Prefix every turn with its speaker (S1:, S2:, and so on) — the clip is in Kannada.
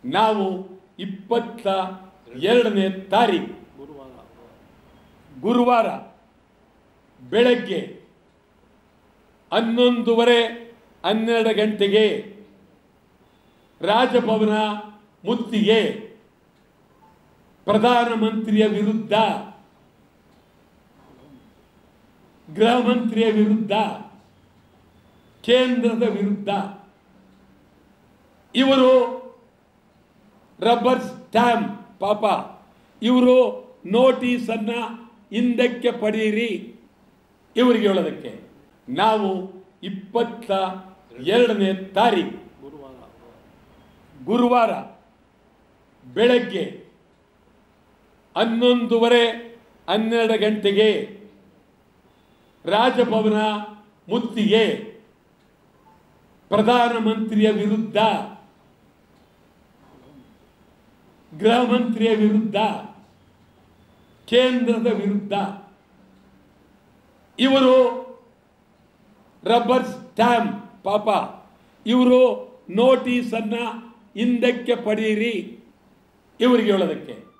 S1: ನಾವು ಇಪ್ಪತ್ತ ಎರಡನೇ ತಾರೀಕು ಗುರುವಾರ ಬೆಳಗ್ಗೆ ಹನ್ನೊಂದುವರೆ ಹನ್ನೆರಡು ಗಂಟೆಗೆ ರಾಜಭವನ ಮುತ್ತಿಗೆ ಪ್ರಧಾನಮಂತ್ರಿಯ ವಿರುದ್ಧ ಗೃಹ ಮಂತ್ರಿಯ ವಿರುದ್ಧ ಕೇಂದ್ರದ ವಿರುದ್ಧ ಇವರು ರಬ್ಬರ್ ಸ್ಟ್ಯಾಂಪ್ ಪಾಪ ಇವರು ನೋಟಿಸನ್ನ ಹಿಂದಕ್ಕೆ ಪಡೆಯಿರಿ ಇವರಿಗೆ ಹೇಳೋದಕ್ಕೆ ನಾವು ಇಪ್ಪತ್ತ ಎರಡನೇ ತಾರೀಕು ಗುರುವಾರ ಬೆಳಗ್ಗೆ ಹನ್ನೊಂದುವರೆ ಹನ್ನೆರಡು ಗಂಟೆಗೆ ರಾಜಭವನ ಮುತ್ತಿಗೆ ಪ್ರಧಾನಮಂತ್ರಿಯ ವಿರುದ್ಧ ಗೃಹ ಮಂತ್ರಿಯ ವಿರುದ್ಧ ಕೇಂದ್ರದ ವಿರುದ್ಧ ಇವರು ರಬ್ಬರ್ ಸ್ಟ್ಯಾಂಪ್ ಪಾಪ ಇವರು ನೋಟಿಸನ್ನ ಹಿಂದಕ್ಕೆ ಪಡೆಯಿರಿ ಇವರಿಗೆ ಹೇಳೋದಕ್ಕೆ